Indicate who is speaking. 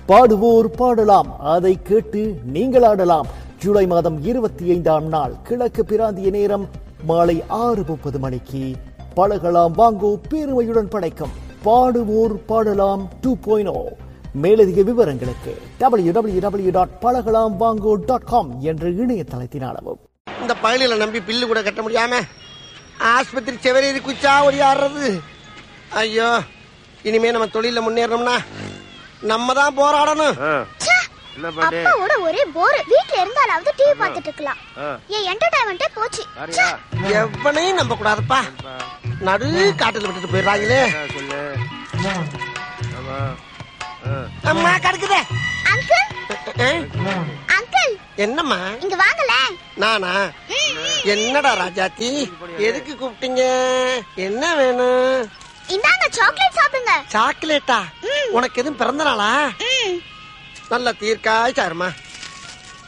Speaker 1: பாடுவோர் பாடலாம் அதை கேட்டு நீங்கள் ஆடலாம் ஜூலை மாதம் இருபத்தி ஐந்தாம் நாள் கிழக்கு பிராந்திய நேரம் மாலை ஆறு முப்பது மணிக்கு பழகலாம் வாங்கோ பெருமையுடன் படைக்கும் பாடுவோர் பாடலாம் டூ மேலதிக விவரங்களுக்கு டபிள்யூ டபிள்யூ டபிள்யூ டாட் பழகலாம் வாங்கோ டாட் காம் என்ற இணையதளத்தினாலவும்
Speaker 2: இந்த பயலில நம்பி பில்லு கூட கட்ட முடியாம ஆஸ்பத்திரி செவரேறி குச்சா ஓடியாடுறது ஐயோ இனிமே நம்ம தொழில முன்னேறணும்னா நம்ம தான் போராடணும்
Speaker 3: என்ன பண்ணு
Speaker 4: அப்பாவோட ஒரே போர் வீட்ல இருந்தாலாவது டிவி பார்த்துட்டு இருக்கலாம் என் என்டர்டைன்மெண்டே போச்சு ச்சே.
Speaker 2: எவனையும் நம்ப கூடாதுப்பா நடு காட்டுல விட்டுட்டு போயிடுறாங்களே
Speaker 3: சொல்லு ஆமா
Speaker 2: அம்மா கிடக்குதே
Speaker 4: அங்கிள்
Speaker 2: அஹ்,
Speaker 4: அங்கிள்
Speaker 2: என்னம்மா
Speaker 4: இங்க வாங்கல
Speaker 2: நானா என்னடா ராஜாத்தி எதுக்கு கூப்பிட்டீங்க என்ன வேணும்
Speaker 4: இந்தாங்க சாக்லேட் சாப்பிடுங்க
Speaker 2: சாக்லேட்டா
Speaker 4: ம்.
Speaker 2: உனக்கு எதுவும் பிறந்த நாளா
Speaker 4: ம்.
Speaker 2: நல்ல தீர்க்காய் சாருமா